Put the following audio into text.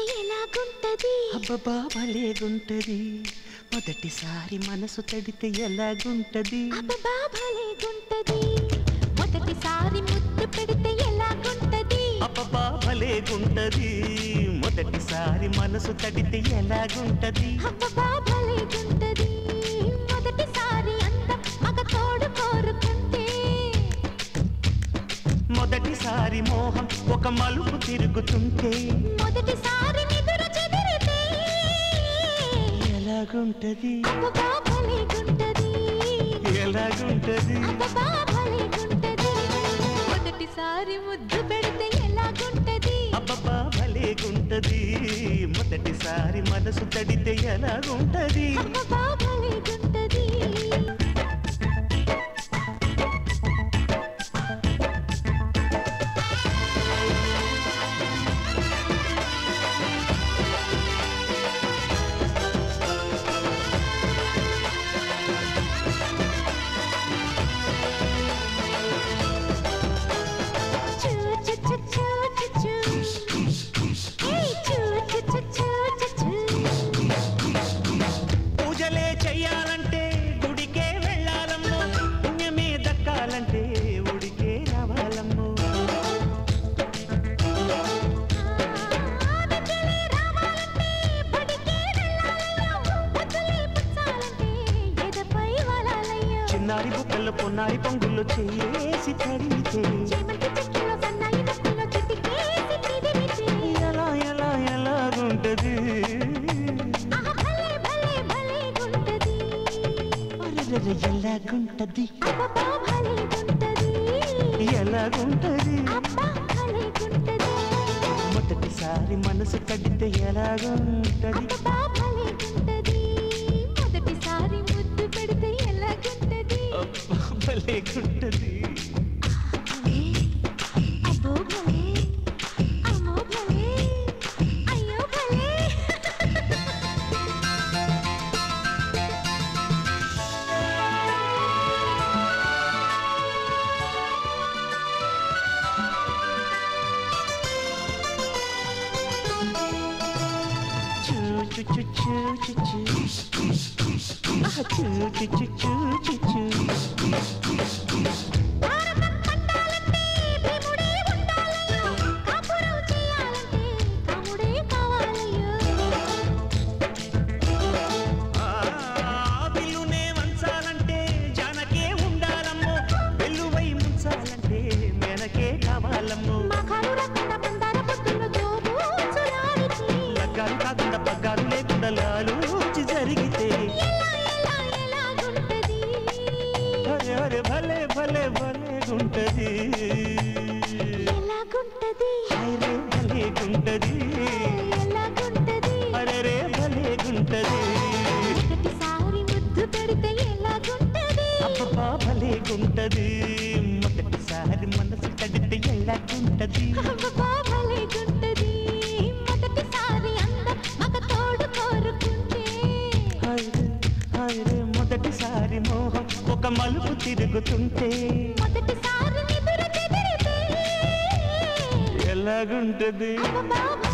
ఎలాగుంటది అబ్బబ్బా భలేగుంటది మొదటిసారి మనసు తడితే ఎలాగుంటది అబ్బా భలేగుంటది మొదటిసారి ముద్దు పెడితే ఎలాగుంటది అబ్బబ్బా భలేగుంటది మొదటిసారి మనసు తడితే ఎలాగుంటది అబ్బా భలేగుంటది మొదటిసారి అందం మగ తోడు కోరుకుంటే మొదటిసారి మోహం ఒక మలుపు తిరుగుతుంటే మొదటిసారి నిదురు చెదిరితే ఎలాగుంటది అబ్బా భలేగుంటది ఎలాగుంటది అబ్బా భలేగుంటది మొదటిసారి ముద్దు పెడితే ఎలాగుంటది అబ్బబ్బా భలేగుంటది మొదటిసారి మనసు తడితే ఎలాగుంటది అబ్బా భలేగుంటది చూ చూ చూ చూ చూ చూ ఏయ్ చూ చూ చూ చూ చూ చూ పూజలే చెయ్యాలంటే గుడికే వెళ్ళాలమ్మో పుణ్యమే దక్కాలంటే ఉడికే రావాలమ్మో ఆనకలే రావాలంటే బడికే వెళ్ళాలయ్యో బతులే పుచ్చాలంటే ఎదపై వాలాలయ్యో చిన్నారి బుక్కల్లో పొన్నారి పొంగుల్లో చేసి తడితే చేమంతి చెట్టులో సన్నాయి నొక్కులో చిటికేసి చిదిమితే ఎలా ఎలా ఎలాగుంటది ఆహా భలే భలే భలే గుంటది అరెరెరె, ఎలాగుంటది అబ్బా భలే గుంటది ఎలాగుంటది అబ్బా భలే గుంటది మొదటిసారి మనసు తడితే ఎలాగుంటది అబ్బా భలే గుంటది మొదటిసారి ముద్దు పెడితే ఎలాగుంటది అబ్బా, భలేగుంటది అబ్బో భలే అమ్మో భలే అయ్యో భలే చూ చూ చూ చూ చూ చూ ఆహా, చూ చూ చూ చూ చూ చూ భారతం పండాలంటే భీముడే ఉండాలయ్యో కాపురం చేయాలంటే కాముడే కావాలయ్యో ఆ, విల్లునే వంచాలంటే జానకే ఉండాలమ్మో వెల్లువై ముంచాలంటే మెనకే కావాలమ్మో మగాడు రక్త మందార పొత్తులు జోబూచులాడితే లగ్గాలు కాకుండా పగ్గాలు లేకుండా లాలూచి జరిగితే ఎలా ఎలా ఎలాగుంటది అరే అరే భలే భలే భలే గుంటది ఎలాగుంటది హైరే భలే గుంటది ఎలాగుంటది అరే రే భలే గుంటది మొదటిసారి ముద్దు పెడితే ఎలాగుంటది అబ్బబ్బా భలే గుంటది మొదటిసారి మనసు తడితే ఎలాగుంటది అబ్బబ్బా భలేగుంటది మొదటిసారి అందం మగ తోడు కోరుకుంటే హైరే హైరే మొదటిసారి మోహం ఒక మలుపు తిరుగుతుంటే మొదటిసారి నిదురు చెదిరితే ఎలాగుంటది అబ్బబ్బా